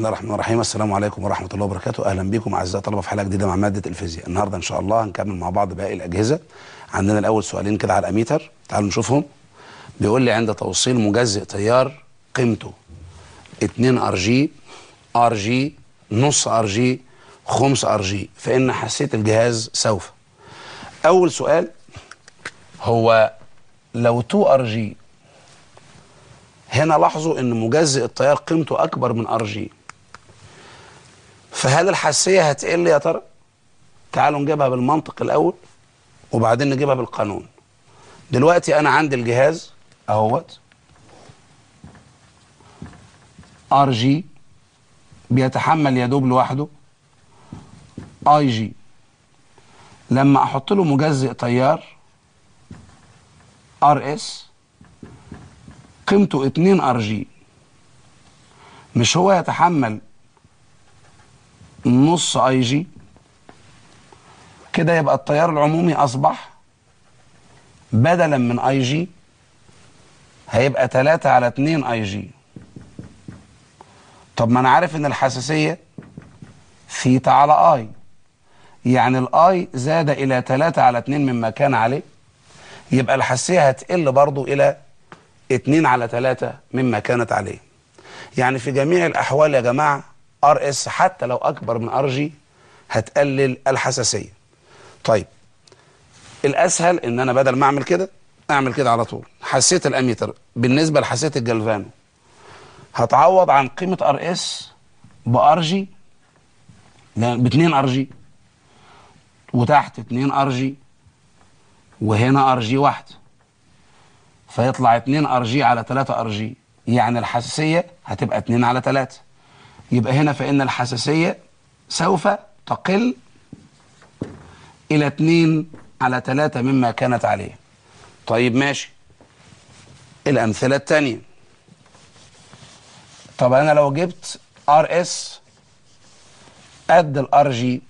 الله الرحمن الرحيم السلام عليكم ورحمة الله وبركاته أهلا بكم أعزائي الطلبة في حلقة جديدة مع مادة الفيزياء النهاردة إن شاء الله هنكمل مع بعض باقي الأجهزة عندنا الأول سؤالين كده على الأميتر تعالوا نشوفهم بيقول لي عند توصيل مجزئ تيار قيمته 2 ار جي ار جي نص ار جي خمس ار جي فإن حساسية الجهاز سوف أول سؤال هو لو 2 ار جي هنا لاحظوا ان مجزئ التيار قيمته اكبر من ار جي فهل الحساسيه هتقل يا ترى تعالوا نجيبها بالمنطق الاول وبعدين نجيبها بالقانون دلوقتي انا عندي الجهاز اهوت ار جي بيتحمل يدوب لوحده اي جي لما احط له مجزئ تيار ار اس قيمته 2 ار جي مش هو يتحمل نص اي جي كده يبقى التيار العمومي اصبح بدلا من اي جي هيبقى 3 على 2 اي جي طب ما انا عارف ان الحساسيه ثيتا على اي يعني الاي زاد الى 3 على 2 مما كان عليه يبقى الحساسيه هتقل برضو الى 2 على 3 مما كانت عليه يعني في جميع الأحوال يا جماعة ار اس حتى لو أكبر من ار جي هتقلل الحساسية طيب الأسهل إن أنا بدل ما أعمل كده أعمل كده على طول حساسية الأميتر بالنسبة لحساسية الجلفانو هتعوض عن قيمة ار اس بار جي ب 2 ار جي وتحت 2 ار جي وهنا ار جي واحده فيطلع 2 ار جي على 3 ار جي يعني الحساسيه هتبقى 2 على 3 يبقى هنا فان الحساسيه سوف تقل الى 2 على 3 مما كانت عليه طيب ماشي الامثله الثانيه طب انا لو جبت ار اس قد الار جي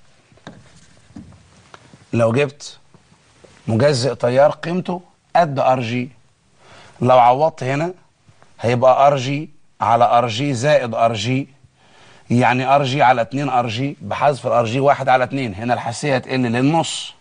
لو جبت مجزئ تيار قيمته قد ار جي لو عوضت هنا هيبقى ار جي على ار جي زائد ار جي يعني ار جي على 2 ار جي بحذف الار جي 1 على 2 هنا الحساسيه هتقل للنص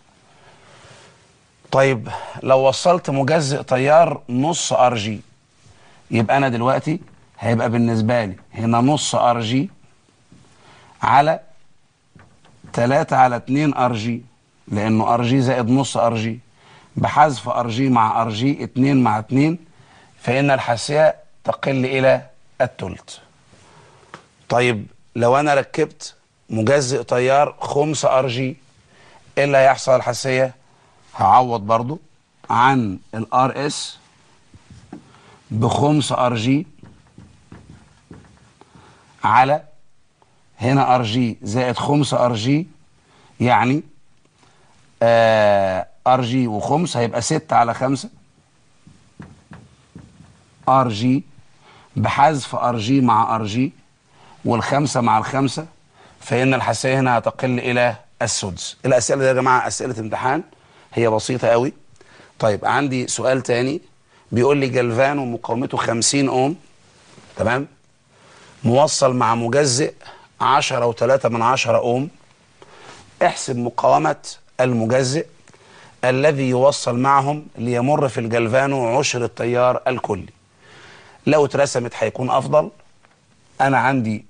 طيب لو وصلت مجزئ تيار نص ار جي يبقى انا دلوقتي هيبقى بالنسبه لي هنا نص ار جي على 3 على 2 ار جي لانه ار جي زائد نص ار جي بحذف ار جي مع ار جي 2 مع 2 فإن الحساسية تقل إلى الثلث. طيب لو أنا ركبت مجزئ تيار خمس ار جي إيه اللي هيحصل الحساسية؟ هعوض برضو عن الار اس بخمس ار جي على هنا ار جي زائد خمس ار جي يعني آه ار جي وخمس هيبقى 6 على 5 ار جي بحذف ار جي مع ار جي والخمسه مع الخمسه فان الحساسيه هنا هتقل الى السدس الاسئله دي يا جماعه اسئله امتحان هي بسيطه قوي طيب عندي سؤال تاني بيقول لي جلفانو مقاومته 50 اوم تمام موصل مع مجزئ 10 و3 من 10 اوم احسب مقاومه المجزئ الذي يوصل معهم ليمر في الجلفانو عشر التيار الكلي لو اترسمت هيكون افضل انا عندي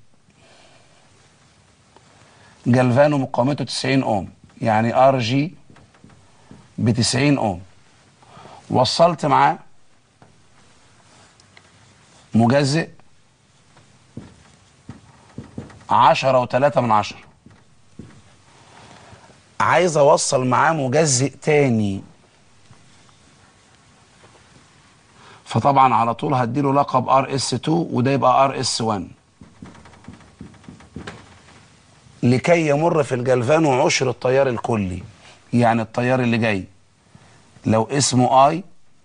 جلفانو مقاومته 90 اوم يعني ار جي ب 90 اوم وصلت معاه مجزئ 10 و3 من 10 عايز اوصل معاه مجزئ تاني فطبعا على طول هديله لقب ار اس 2 وده يبقى ار اس 1 لكي يمر في الجلفانو عشر التيار الكلي يعني التيار اللي جاي لو اسمه اي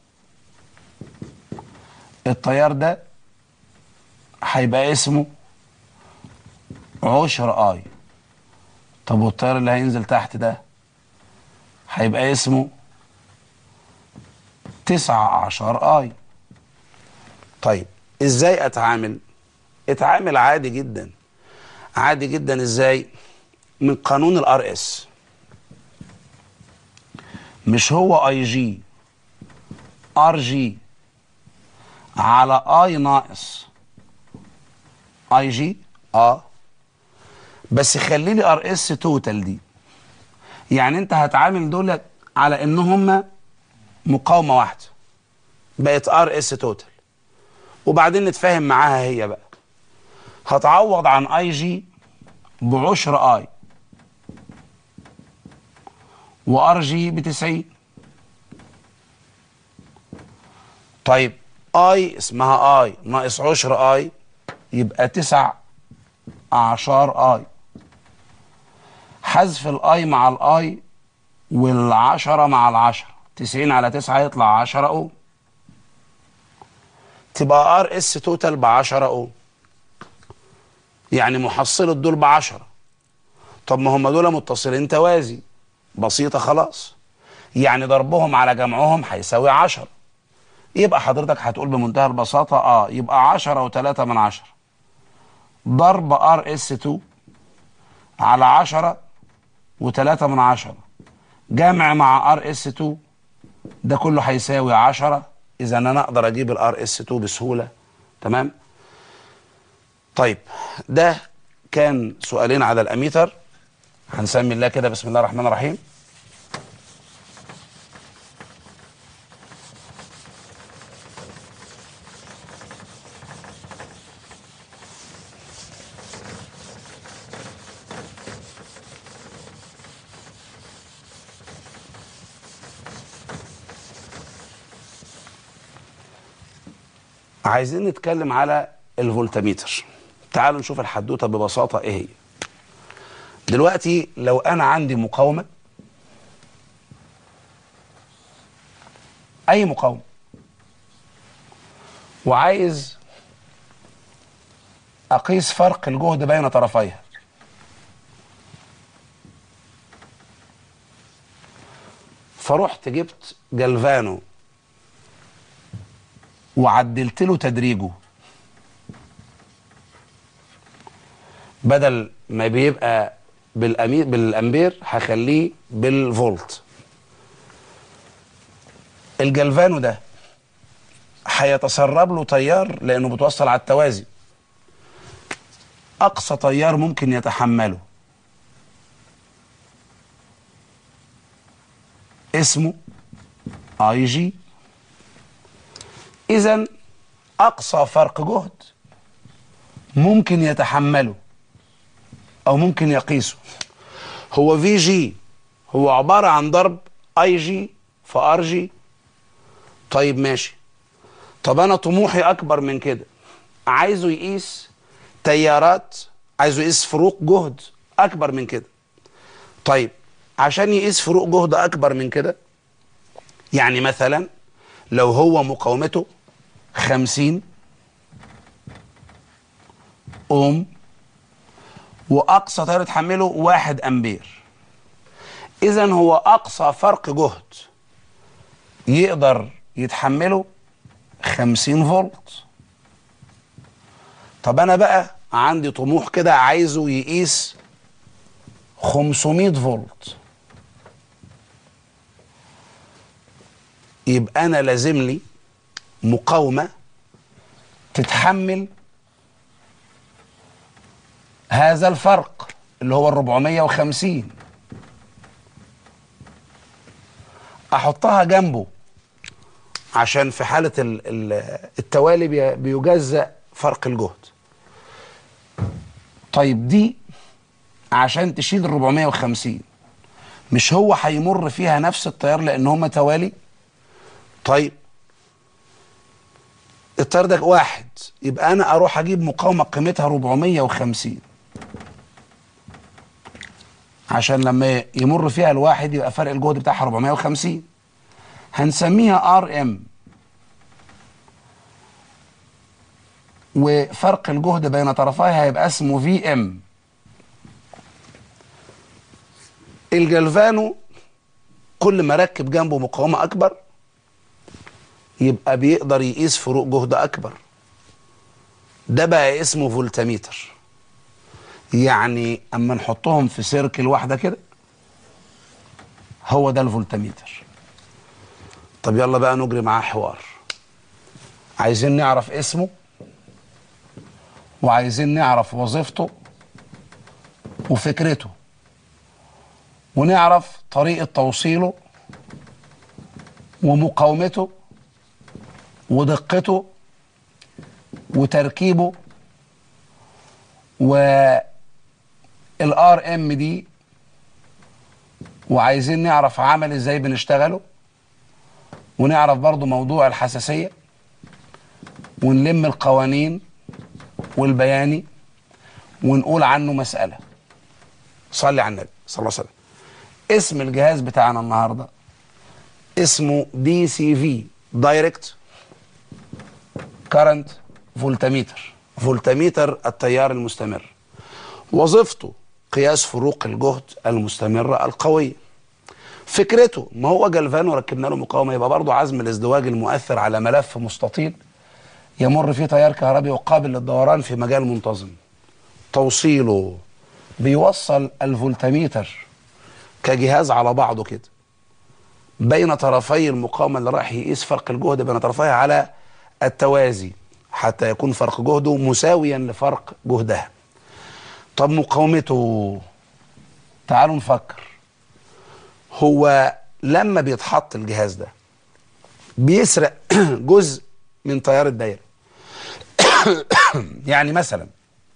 التيار ده هيبقى اسمه عشر اي طب والتيار اللي هينزل تحت ده هيبقى اسمه تسعة عشر اي طيب ازاي اتعامل اتعامل عادي جدا عادي جدا ازاي من قانون الار اس مش هو اي جي ار جي على اي ناقص اي جي اه بس خلي لي ار اس توتال دي يعني انت هتعامل دول على ان هم مقاومه واحده بقت ار اس توتال وبعدين نتفاهم معاها هي بقى هتعوض عن اي جي بعشر اي وار جي ب 90 طيب اي اسمها اي ناقص عشر اي يبقى تسع اعشار اي حذف الاي مع الاي والعشرة مع العشرة تسعين على تسعة يطلع عشرة اوم تبقى ار اس توتال بعشرة اوم يعني محصلة دول بعشرة طب ما هم دول متصلين توازي بسيطة خلاص يعني ضربهم على جمعهم هيساوي عشرة يبقى حضرتك هتقول بمنتهى البساطة اه يبقى عشرة وتلاتة من عشرة ضرب ار اس 2 على عشرة وتلاتة من عشرة جمع مع ار اس 2 ده كله هيساوي عشرة اذا انا اقدر اجيب الار اس 2 بسهولة تمام طيب ده كان سؤالين على الاميتر هنسمي الله كده بسم الله الرحمن الرحيم عايزين نتكلم على الفولتميتر تعالوا نشوف الحدوته ببساطه ايه هي دلوقتي لو انا عندي مقاومه اي مقاومه وعايز اقيس فرق الجهد بين طرفيها فرحت جبت جلفانو وعدلت له تدريجه بدل ما بيبقى بالأمير بالامبير هخليه بالفولت الجلفانو ده هيتسرب له تيار لانه بتوصل على التوازي اقصى تيار ممكن يتحمله اسمه اي جي اذا اقصى فرق جهد ممكن يتحمله او ممكن يقيسه هو في جي هو عبارة عن ضرب اي جي في ار جي طيب ماشي طب انا طموحي اكبر من كده عايزه يقيس تيارات عايزه يقيس فروق جهد اكبر من كده طيب عشان يقيس فروق جهد اكبر من كده يعني مثلا لو هو مقاومته خمسين اوم واقصى تيار يتحمله واحد امبير اذا هو اقصى فرق جهد يقدر يتحمله خمسين فولت طب انا بقى عندي طموح كده عايزه يقيس 500 فولت يبقى انا لازم لي مقاومه تتحمل هذا الفرق اللي هو ال 450 احطها جنبه عشان في حاله ال- ال- التوالي بي- بيجزأ فرق الجهد طيب دي عشان تشيل ال 450 مش هو هيمر فيها نفس التيار لان هما توالي طيب التيار ده واحد يبقى انا اروح اجيب مقاومه قيمتها 450 عشان لما يمر فيها الواحد يبقى فرق الجهد بتاعها 450 هنسميها ار ام وفرق الجهد بين طرفيها هيبقى اسمه في ام الجلفانو كل ما ركب جنبه مقاومه اكبر يبقى بيقدر يقيس فروق جهد اكبر ده بقى اسمه فولتميتر يعني اما نحطهم في سيركل واحده كده هو ده الفولتميتر طب يلا بقى نجري معاه حوار عايزين نعرف اسمه وعايزين نعرف وظيفته وفكرته ونعرف طريقة توصيله ومقاومته ودقته وتركيبه والار ام دي وعايزين نعرف عمل ازاي بنشتغله ونعرف برضو موضوع الحساسية ونلم القوانين والبياني ونقول عنه مسألة صلي على النبي صلى الله عليه وسلم اسم الجهاز بتاعنا النهاردة اسمه دي سي في دايركت كارنت فولتميتر فولتميتر التيار المستمر وظيفته قياس فروق الجهد المستمرة القوية فكرته ما هو جلفان وركبنا له مقاومة يبقى برضه عزم الازدواج المؤثر على ملف مستطيل يمر فيه تيار كهربي وقابل للدوران في مجال منتظم توصيله بيوصل الفولتميتر كجهاز على بعضه كده بين طرفي المقاومة اللي رايح يقيس فرق الجهد بين طرفيها على التوازي حتى يكون فرق جهده مساويا لفرق جهدها طب مقاومته تعالوا نفكر هو لما بيتحط الجهاز ده بيسرق جزء من تيار الدايره يعني مثلا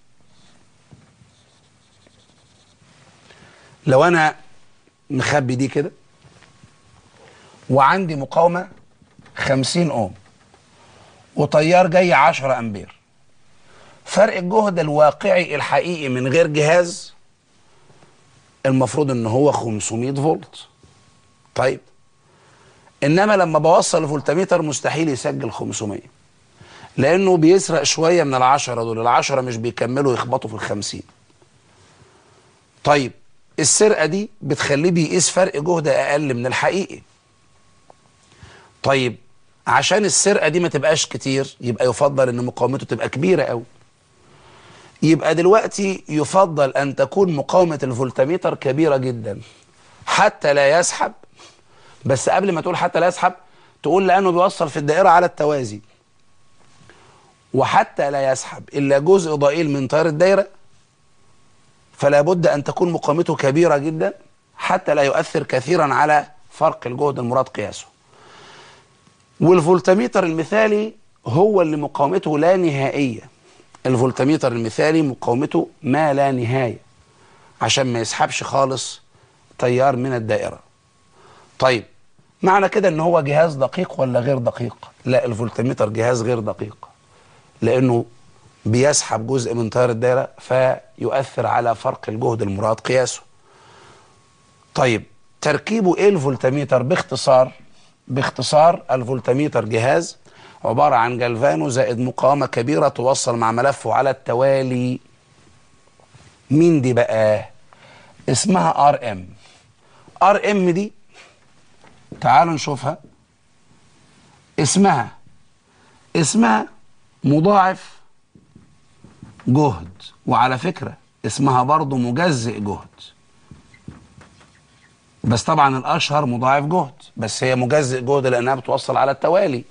لو انا مخبي دي كده وعندي مقاومه 50 اوم وتيار جاي 10 امبير فرق الجهد الواقعي الحقيقي من غير جهاز المفروض ان هو 500 فولت طيب انما لما بوصل الفولتميتر مستحيل يسجل 500 لانه بيسرق شويه من العشرة دول العشرة مش بيكملوا يخبطوا في الخمسين طيب السرقه دي بتخليه بيقيس فرق جهد اقل من الحقيقي طيب عشان السرقه دي ما تبقاش كتير يبقى يفضل ان مقاومته تبقى كبيره قوي يبقى دلوقتي يفضل ان تكون مقاومه الفولتميتر كبيره جدا حتى لا يسحب بس قبل ما تقول حتى لا يسحب تقول لانه بيوصل في الدائره على التوازي وحتى لا يسحب الا جزء ضئيل من تيار الدايره فلا بد ان تكون مقاومته كبيره جدا حتى لا يؤثر كثيرا على فرق الجهد المراد قياسه والفولتميتر المثالي هو اللي مقاومته لا نهائيه الفولتميتر المثالي مقاومته ما لا نهايه عشان ما يسحبش خالص تيار من الدائره طيب معنى كده ان هو جهاز دقيق ولا غير دقيق لا الفولتميتر جهاز غير دقيق لانه بيسحب جزء من تيار الدائره فيؤثر على فرق الجهد المراد قياسه طيب تركيبه ايه الفولتميتر باختصار باختصار الفولتميتر جهاز عبارة عن جلفانو زائد مقاومة كبيرة توصل مع ملفه على التوالي مين دي بقى اسمها ار ام ار ام دي تعالوا نشوفها اسمها اسمها مضاعف جهد وعلى فكرة اسمها برضو مجزئ جهد بس طبعا الاشهر مضاعف جهد بس هي مجزئ جهد لانها بتوصل على التوالي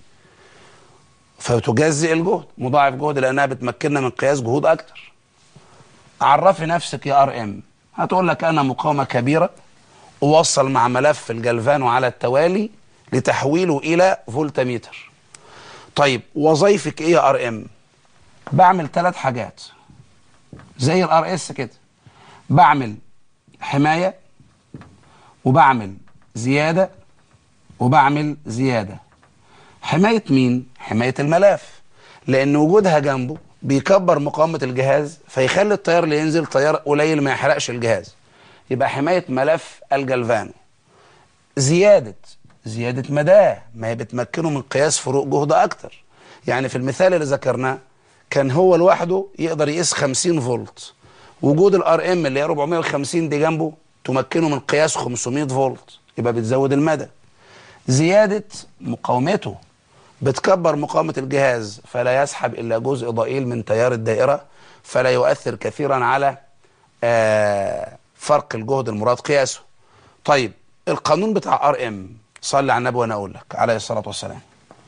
فتجزئ الجهد مضاعف جهد لانها بتمكننا من قياس جهود اكتر عرفي نفسك يا ار ام هتقول لك انا مقاومه كبيره اوصل مع ملف الجلفانو على التوالي لتحويله الى فولتميتر طيب وظيفك ايه يا ار ام بعمل ثلاث حاجات زي الار اس كده بعمل حمايه وبعمل زياده وبعمل زياده حمايه مين حمايه الملف لان وجودها جنبه بيكبر مقاومه الجهاز فيخلي التيار اللي ينزل تيار قليل ما يحرقش الجهاز يبقى حمايه ملف الجلفانو زياده زياده مداه ما هي بتمكنه من قياس فروق جهد اكتر يعني في المثال اللي ذكرناه كان هو لوحده يقدر يقيس 50 فولت وجود الار ام اللي هي 450 دي جنبه تمكنه من قياس 500 فولت يبقى بتزود المدى زياده مقاومته بتكبر مقاومة الجهاز فلا يسحب إلا جزء ضئيل من تيار الدائرة فلا يؤثر كثيرا على آه فرق الجهد المراد قياسه طيب القانون بتاع ار ام صلي على النبي وانا اقول لك عليه الصلاه والسلام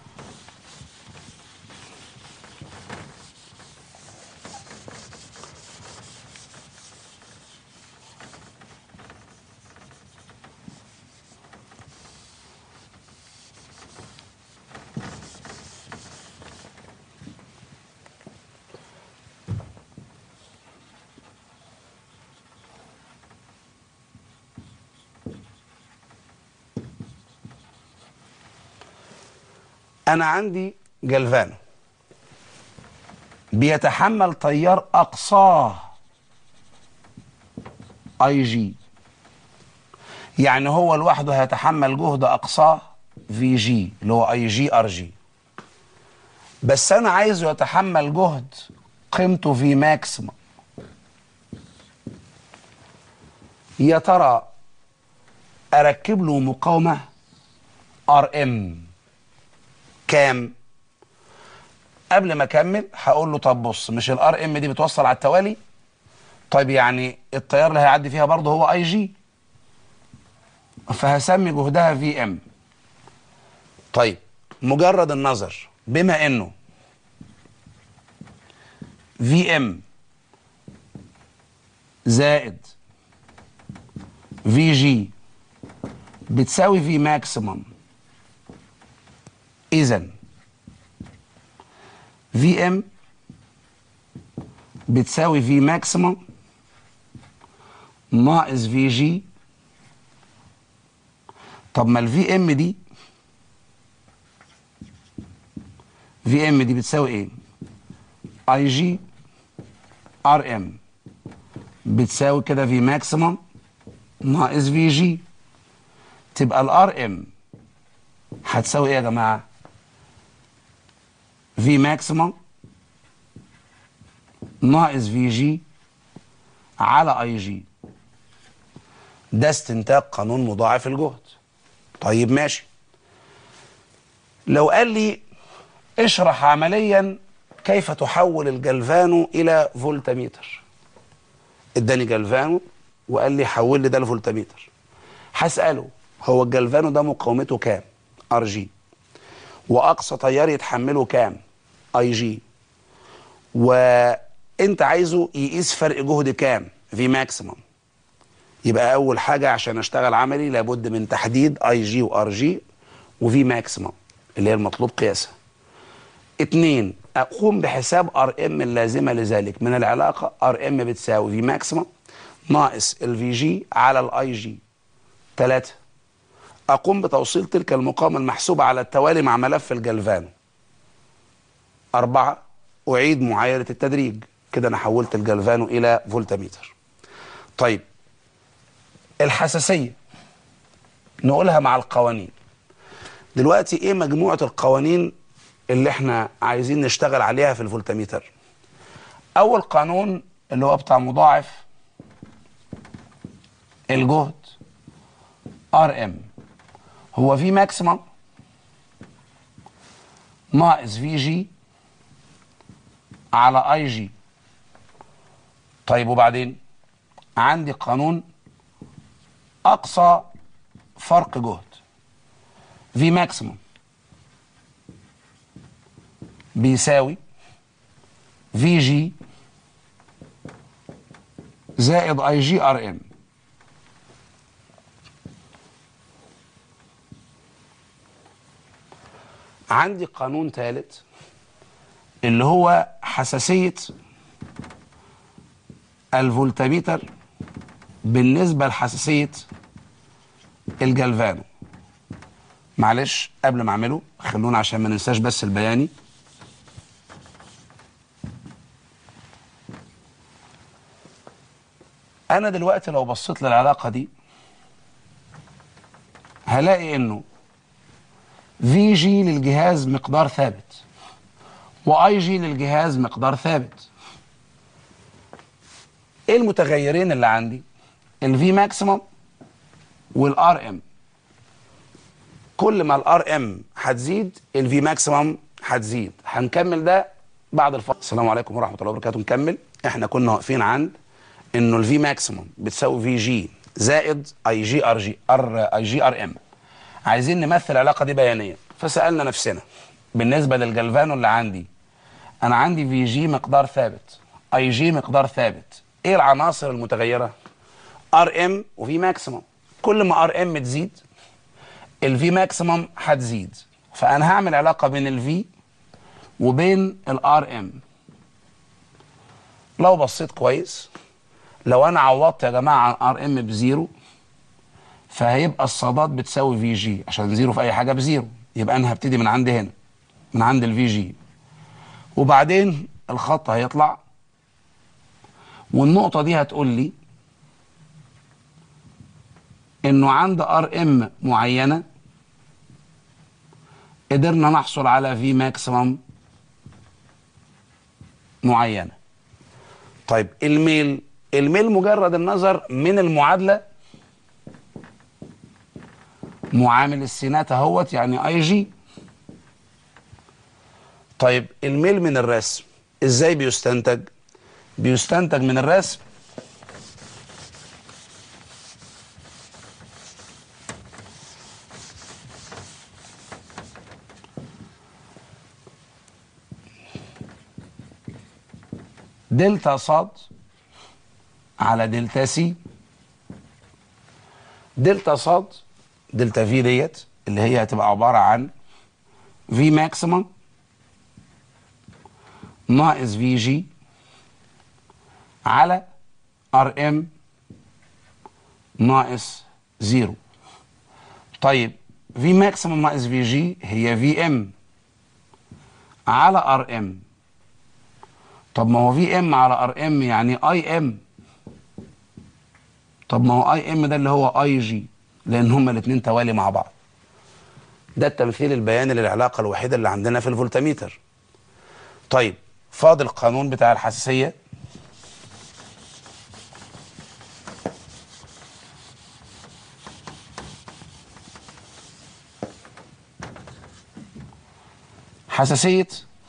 انا عندي جلفانو بيتحمل تيار اقصاه اي جي يعني هو لوحده هيتحمل جهد اقصاه في جي اللي هو اي جي ار جي بس انا عايزه يتحمل جهد قيمته في ماكسيمم يا ترى اركب له مقاومه ار ام كام قبل ما اكمل هقول له طب بص مش الار ام دي بتوصل على التوالي طيب يعني التيار اللي هيعدي فيها برضه هو اي جي فهسمي جهدها في ام طيب مجرد النظر بما انه في ام زائد في جي بتساوي في ماكسيمم اذا في ام بتساوي في ماكسيمم ناقص في جي طب ما الفي ام دي في ام دي بتساوي ايه اي جي ار ام بتساوي كده في ماكسيمم ناقص في جي تبقى الار ام هتساوي ايه يا جماعه في ماكسيمم ناقص في جي على اي جي ده استنتاج قانون مضاعف الجهد طيب ماشي لو قال لي اشرح عمليا كيف تحول الجلفانو الى فولتميتر اداني جلفانو وقال لي حول لي ده لفولتميتر هساله هو الجلفانو ده مقاومته كام ار جي واقصى تيار يتحمله كام اي جي وانت عايزه يقيس فرق جهد كام في ماكسيمم يبقى اول حاجه عشان اشتغل عملي لابد من تحديد اي جي وار جي وفي ماكسيمم اللي هي المطلوب قياسها اتنين اقوم بحساب ار ام اللازمه لذلك من العلاقه ار ام بتساوي في ماكسيمم ناقص الفي جي على الاي جي ثلاثة اقوم بتوصيل تلك المقاومه المحسوبه على التوالي مع ملف الجلفانو أربعة أعيد معايرة التدريج كده أنا حولت الجلفانو إلى فولتميتر طيب الحساسية نقولها مع القوانين دلوقتي إيه مجموعة القوانين اللي احنا عايزين نشتغل عليها في الفولتميتر أول قانون اللي هو بتاع مضاعف الجهد ار ام هو في ماكسيمم ناقص في جي على اي جي طيب وبعدين عندي قانون اقصى فرق جهد في ماكسيموم بيساوي في جي زائد اي جي ار ام عندي قانون ثالث اللي هو حساسية الفولتميتر بالنسبة لحساسية الجلفانو معلش قبل ما اعمله خلونا عشان ما ننساش بس البياني انا دلوقتي لو بصيت للعلاقة دي هلاقي انه في جي للجهاز مقدار ثابت واي جي للجهاز مقدار ثابت ايه المتغيرين اللي عندي الفي ماكسيمم والار ام كل ما الار ام هتزيد الفي ماكسيمم هتزيد هنكمل ده بعد الفاصل السلام عليكم ورحمه الله وبركاته نكمل احنا كنا واقفين عند انه الفي ماكسيموم بتساوي في جي زائد اي جي ار جي ار اي جي ار ام عايزين نمثل العلاقه دي بيانيا فسالنا نفسنا بالنسبه للجلفانو اللي عندي انا عندي في جي مقدار ثابت اي جي مقدار ثابت ايه العناصر المتغيره ار ام وفي ماكسيموم كل ما ار ام تزيد الفي ماكسيموم هتزيد فانا هعمل علاقه بين الفي وبين الار ام لو بصيت كويس لو انا عوضت يا جماعه عن ار ام بزيرو فهيبقى الصادات بتساوي في جي عشان زيرو في اي حاجه بزيرو يبقى انا هبتدي من عندي هنا من عند الفي جي وبعدين الخط هيطلع والنقطه دي هتقول لي انه عند ار ام معينه قدرنا نحصل على في ماكسيمم معينه طيب الميل الميل مجرد النظر من المعادله معامل السينات اهوت يعني اي جي طيب الميل من الرسم ازاي بيستنتج بيستنتج من الرسم دلتا صاد على دلتا سي دلتا صاد دلتا في ديت اللي هي هتبقى عبارة عن في ماكسيمم ناقص في جي على ار ام ناقص زيرو طيب في ماكسيمم ناقص في جي هي في ام على ار ام طب ما هو في ام على ار ام يعني اي ام طب ما هو اي ام ده اللي هو اي جي لان هما الاثنين توالي مع بعض ده التمثيل البياني للعلاقه الوحيده اللي عندنا في الفولتميتر طيب فاضل القانون بتاع الحساسيه حساسيه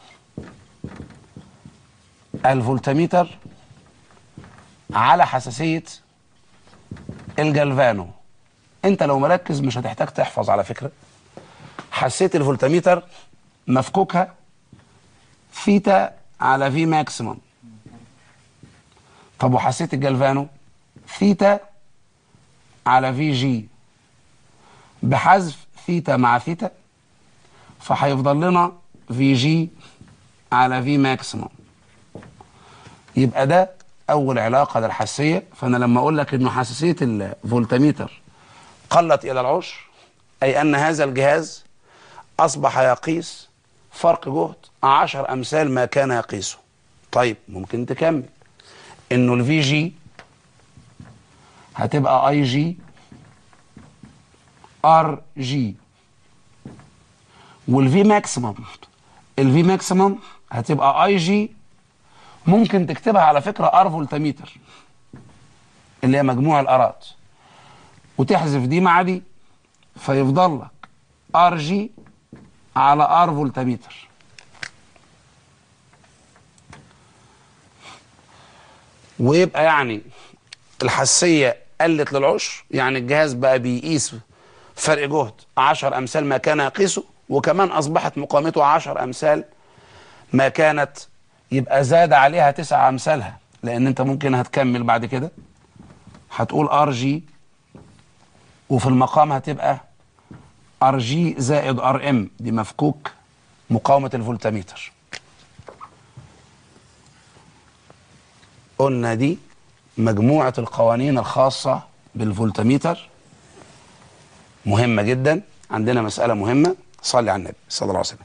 الفولتميتر على حساسيه الجلفانو انت لو مركز مش هتحتاج تحفظ على فكره حسيت الفولتميتر مفكوكها ثيتا على في ماكسيمم طب وحسيت الجلفانو ثيتا على في جي بحذف ثيتا مع ثيتا فهيفضل لنا في جي على في ماكسيمم يبقى ده اول علاقه للحساسيه فانا لما اقول لك انه حساسيه الفولتميتر قلت الى العشر اي ان هذا الجهاز اصبح يقيس فرق جهد عشر امثال ما كان يقيسه طيب ممكن تكمل انه الفي جي هتبقى اي جي ار جي والفي ماكسيمم الفي ماكسيمم هتبقى اي جي ممكن تكتبها على فكره ار فولتميتر اللي هي مجموع الارات وتحذف دي مع دي فيفضل لك ار جي على ار فولتميتر ويبقى يعني الحساسيه قلت للعشر يعني الجهاز بقى بيقيس فرق جهد 10 امثال ما كان يقيسه وكمان اصبحت مقاومته 10 امثال ما كانت يبقى زاد عليها تسع امثالها لان انت ممكن هتكمل بعد كده هتقول ار جي وفي المقام هتبقى ار جي زائد ار ام دي مفكوك مقاومه الفولتميتر قلنا دي مجموعه القوانين الخاصه بالفولتميتر مهمه جدا عندنا مساله مهمه صلي على النبي صلى الله عليه وسلم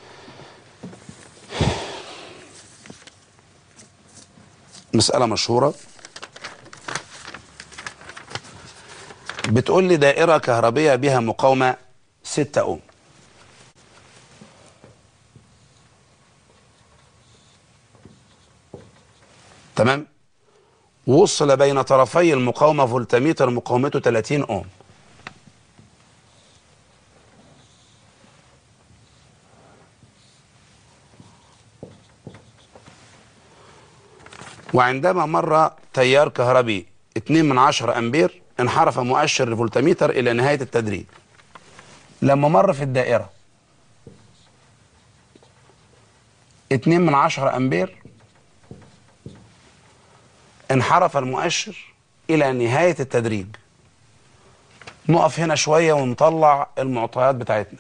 مسألة مشهورة بتقول لي دائرة كهربية بها مقاومة 6 أوم تمام وصل بين طرفي المقاومة فولتميتر مقاومته 30 أوم وعندما مر تيار كهربي 2 من 10 أمبير انحرف مؤشر الفولتميتر إلى نهاية التدريج لما مر في الدائرة 2 من 10 أمبير انحرف المؤشر إلى نهاية التدريج نقف هنا شوية ونطلع المعطيات بتاعتنا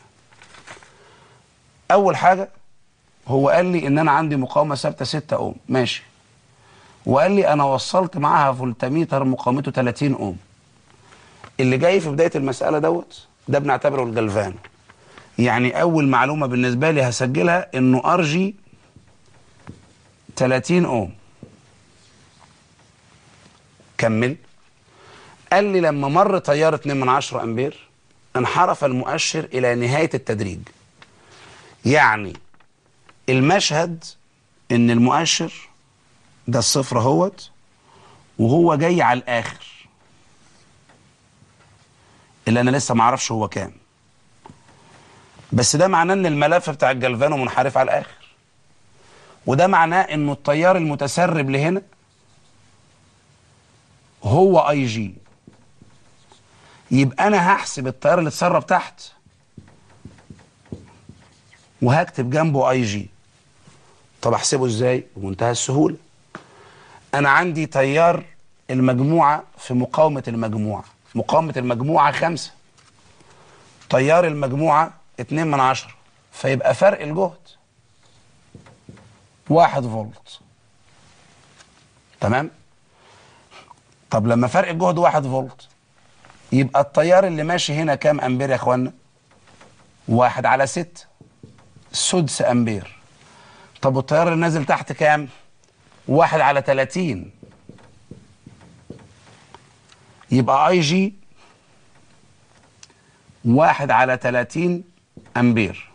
أول حاجة هو قال لي إن أنا عندي مقاومة ثابتة 6 أوم ماشي وقال لي أنا وصلت معاها فولتميتر مقاومته 30 أوم اللي جاي في بداية المسألة دوت ده بنعتبره الجلفان يعني أول معلومة بالنسبة لي هسجلها إنه ار جي 30 أوم كمل قال لي لما مر تيار 2 من 10 أمبير انحرف المؤشر إلى نهاية التدريج يعني المشهد إن المؤشر ده الصفر اهوت وهو جاي على الآخر اللي أنا لسه معرفش هو كام بس ده معناه إن الملف بتاع الجلفانو منحرف على الآخر وده معناه إنه التيار المتسرب لهنا هو اي جي يبقى انا هحسب التيار اللي اتسرب تحت وهكتب جنبه اي جي طب احسبه ازاي بمنتهى السهوله انا عندي تيار المجموعه في مقاومه المجموعه مقاومه المجموعه خمسة تيار المجموعه اتنين من عشرة فيبقى فرق الجهد واحد فولت تمام طب لما فرق الجهد واحد فولت يبقى التيار اللي ماشي هنا كام امبير يا اخوانا واحد على ست سدس امبير طب والتيار اللي نازل تحت كام واحد على تلاتين يبقى اي جي واحد على تلاتين امبير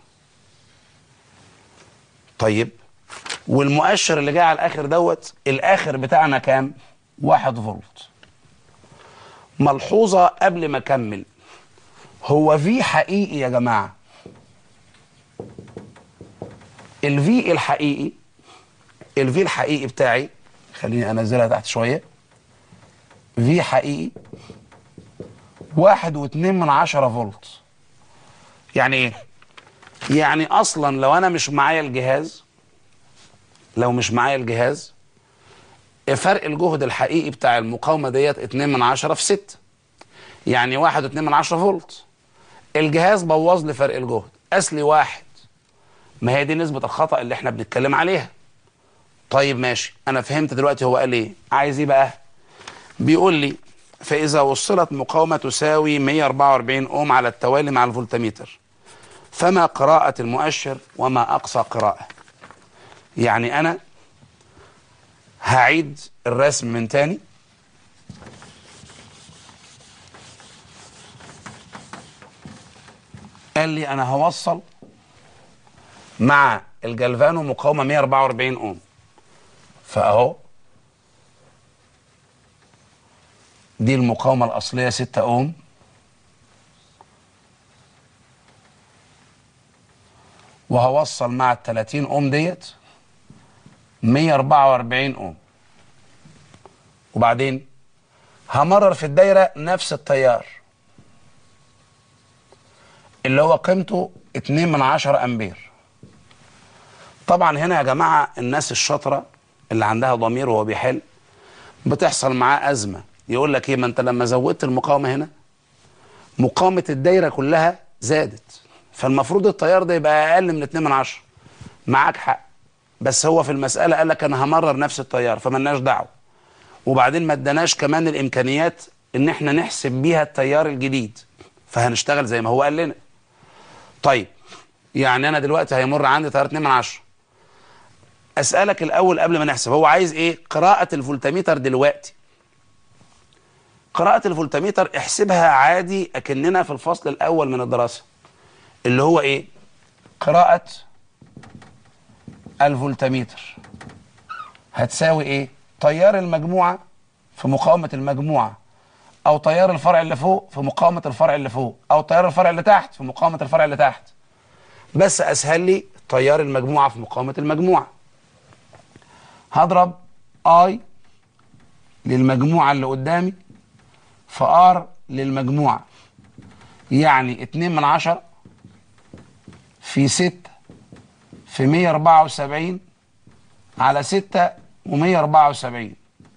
طيب والمؤشر اللي جاي على الاخر دوت الاخر بتاعنا كام واحد فولت ملحوظة قبل ما أكمل هو في حقيقي يا جماعة الفي الحقيقي الفي الحقيقي بتاعي خليني أنزلها تحت شوية في حقيقي واحد واتنين من عشرة فولت يعني ايه يعني اصلا لو انا مش معايا الجهاز لو مش معايا الجهاز فرق الجهد الحقيقي بتاع المقاومة ديت 2 من 10 في 6 يعني 1 و2 من 10 فولت الجهاز بوظ لي فرق الجهد اصلي واحد ما هي دي نسبة الخطأ اللي احنا بنتكلم عليها طيب ماشي انا فهمت دلوقتي هو قال ايه عايز ايه بقى بيقول لي فاذا وصلت مقاومة تساوي 144 اوم على التوالي مع الفولتميتر فما قراءة المؤشر وما اقصى قراءة يعني انا هعيد الرسم من تاني قال لي انا هوصل مع الجلفانو مقاومه 144 اوم فاهو دي المقاومه الاصليه 6 اوم وهوصل مع ال 30 اوم ديت 144 اوم وبعدين همرر في الدايره نفس التيار اللي هو قيمته 2 من 10 امبير طبعا هنا يا جماعه الناس الشاطره اللي عندها ضمير وهو بيحل بتحصل معاه ازمه يقول لك ايه ما انت لما زودت المقاومه هنا مقاومه الدايره كلها زادت فالمفروض التيار ده يبقى اقل من 2 من 10 معاك حق بس هو في المساله قال لك انا همرر نفس التيار فملناش دعوه وبعدين ما اداناش كمان الامكانيات ان احنا نحسب بيها التيار الجديد فهنشتغل زي ما هو قال لنا طيب يعني انا دلوقتي هيمر عندي تيار 2 من 10 اسالك الاول قبل ما نحسب هو عايز ايه قراءه الفولتميتر دلوقتي قراءه الفولتميتر احسبها عادي اكننا في الفصل الاول من الدراسه اللي هو ايه قراءه الفولتميتر هتساوي ايه تيار المجموعه في مقاومه المجموعه او تيار الفرع اللي فوق في مقاومه الفرع اللي فوق او تيار الفرع اللي تحت في مقاومه الفرع اللي تحت بس اسهل لي تيار المجموعه في مقاومه المجموعه هضرب اي للمجموعة اللي قدامي في ار للمجموعة يعني اتنين من عشرة في ستة في مية أربعة وسبعين على ستة ومية أربعة وسبعين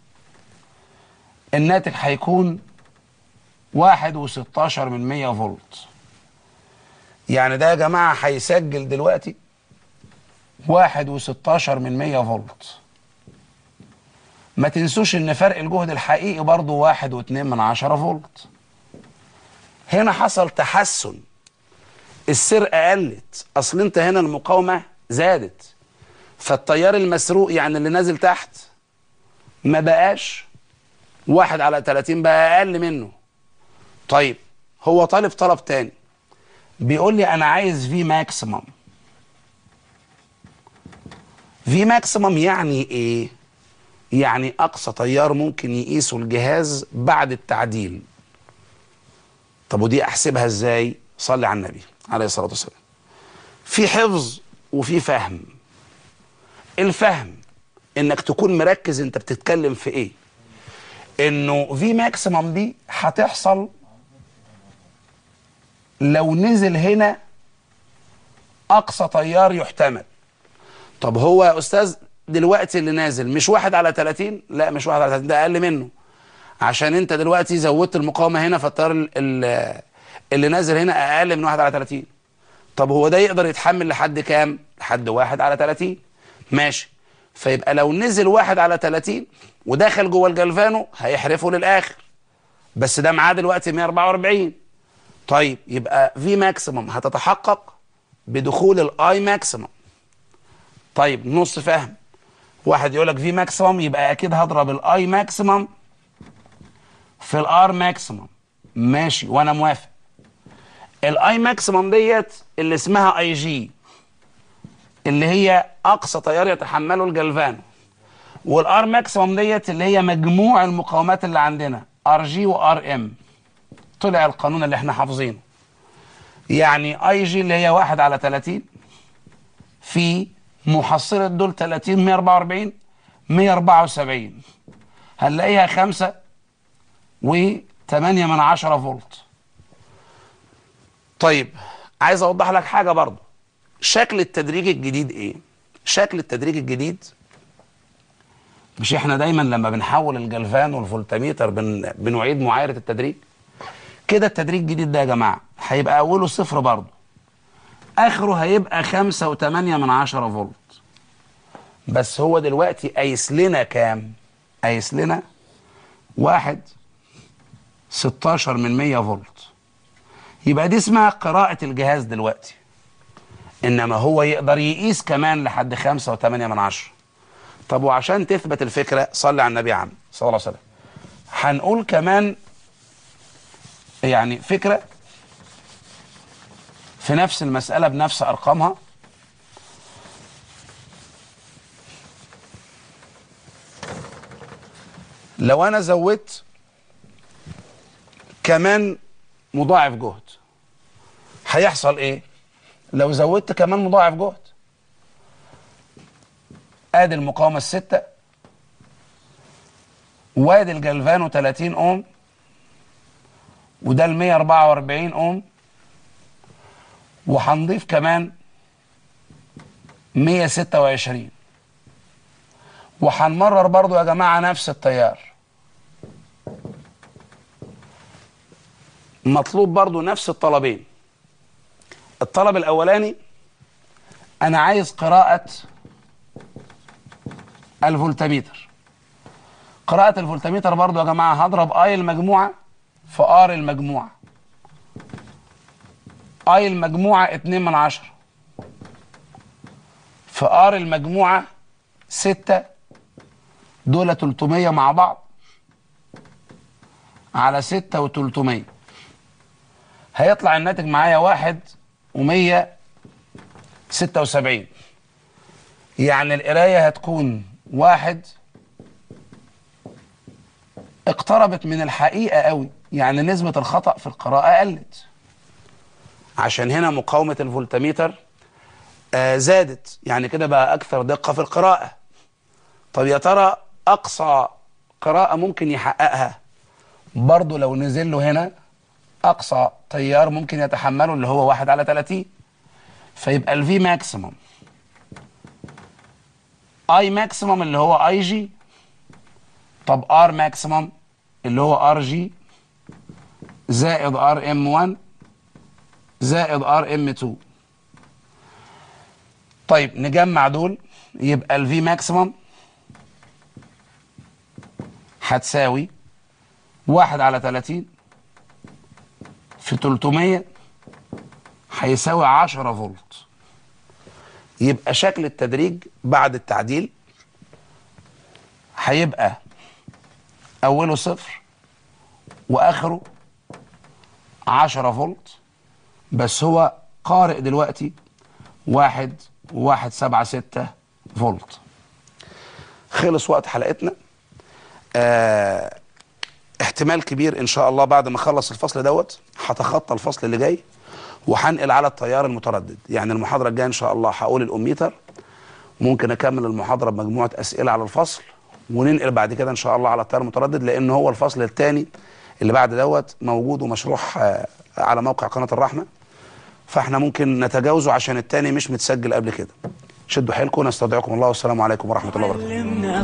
الناتج هيكون واحد وستاشر من مية فولت يعني ده يا جماعة هيسجل دلوقتي واحد وستاشر من مية فولت ما تنسوش ان فرق الجهد الحقيقي برضو واحد واتنين من عشرة فولت هنا حصل تحسن السرقة قلت اصل انت هنا المقاومة زادت فالتيار المسروق يعني اللي نازل تحت ما بقاش واحد على تلاتين بقى اقل منه طيب هو طالب طلب تاني بيقول لي انا عايز في ماكسيمم في ماكسيمم يعني ايه يعني اقصى تيار ممكن يقيسه الجهاز بعد التعديل طب ودي احسبها ازاي صلي على النبي عليه الصلاه والسلام في حفظ وفي فهم الفهم انك تكون مركز انت بتتكلم في ايه انه في ماكسيمم دي هتحصل لو نزل هنا اقصى تيار يحتمل طب هو يا استاذ دلوقتي اللي نازل مش واحد على 30 لا مش واحد على 30 ده اقل منه عشان انت دلوقتي زودت المقاومه هنا فالتيار ال- ال- اللي نازل هنا اقل من واحد على 30 طب هو ده يقدر يتحمل لحد كام لحد واحد على 30 ماشي فيبقى لو نزل واحد على 30 ودخل جوه الجلفانو هيحرفه للاخر بس ده معاه دلوقتي 144 طيب يبقى في ماكسيمم هتتحقق بدخول الاي ماكسيمم طيب نص فهم واحد يقول لك في ماكسيمم يبقى اكيد هضرب الاي ماكسيمم في الار ماكسيمم ماشي وانا موافق الاي ماكسيمم ديت اللي اسمها اي جي اللي هي اقصى تيار يتحمله الجلفانو والار ماكسيمم ديت اللي هي مجموع المقاومات اللي عندنا ار جي وار ام طلع القانون اللي احنا حافظينه يعني اي جي اللي هي واحد على 30 في محصلة دول 30 144 174 هنلاقيها 5 و8 من 10 فولت طيب عايز اوضح لك حاجة برضو شكل التدريج الجديد ايه شكل التدريج الجديد مش احنا دايما لما بنحول الجلفان والفولتميتر بن... بنعيد معايرة التدريج كده التدريج الجديد ده يا جماعة هيبقى أوله صفر برضه آخره هيبقى خمسة وتمانية من عشرة فولت بس هو دلوقتي قايس لنا كام؟ قايس لنا واحد ستاشر من مية فولت يبقى دي اسمها قراءة الجهاز دلوقتي إنما هو يقدر يقيس كمان لحد خمسة وتمانية من عشرة طب وعشان تثبت الفكرة صلي على النبي عم صلى الله عليه وسلم هنقول كمان يعني فكرة في نفس المسألة بنفس أرقامها لو أنا زودت كمان مضاعف جهد هيحصل إيه؟ لو زودت كمان مضاعف جهد ادي المقاومة الستة وادي الجلفانو 30 اوم وده ال 144 اوم وهنضيف كمان 126 وهنمرر برضو يا جماعة نفس التيار مطلوب برضو نفس الطلبين الطلب الأولاني أنا عايز قراءة الفولتميتر قراءة الفولتميتر برضو يا جماعة هضرب اي المجموعة في ار المجموعة اي المجموعة اتنين من عشرة في ار المجموعة ستة دول تلتمية مع بعض على ستة وتلتمية هيطلع الناتج معايا واحد ومية ستة وسبعين يعني القراية هتكون واحد اقتربت من الحقيقة قوي يعني نسبة الخطأ في القراءة قلت عشان هنا مقاومة الفولتميتر آه زادت يعني كده بقى أكثر دقة في القراءة طب يا ترى أقصى قراءة ممكن يحققها برضه لو نزل له هنا أقصى تيار ممكن يتحمله اللي هو واحد على 30 فيبقى الفي ماكسيموم اي ماكسيموم اللي هو اي جي طب ار ماكسيموم اللي هو ار جي زائد ار ام 1 زائد ار ام 2 طيب نجمع دول يبقى الفي ماكسيموم هتساوي واحد على 30 في 300 هيساوي 10 فولت يبقى شكل التدريج بعد التعديل هيبقى اوله صفر واخره 10 فولت بس هو قارئ دلوقتي واحد واحد سبعة ستة فولت خلص وقت حلقتنا آه احتمال كبير ان شاء الله بعد ما اخلص الفصل دوت هتخطى الفصل اللي جاي وهنقل على التيار المتردد يعني المحاضره الجايه ان شاء الله هقول الاميتر ممكن اكمل المحاضره بمجموعه اسئله على الفصل وننقل بعد كده ان شاء الله على التيار المتردد لان هو الفصل الثاني اللي بعد دوت موجود ومشروح آه، على موقع قناه الرحمه فاحنا ممكن نتجاوزه عشان الثاني مش متسجل قبل كده شدوا حيلكم نستودعكم الله والسلام عليكم ورحمه الله وبركاته علمنا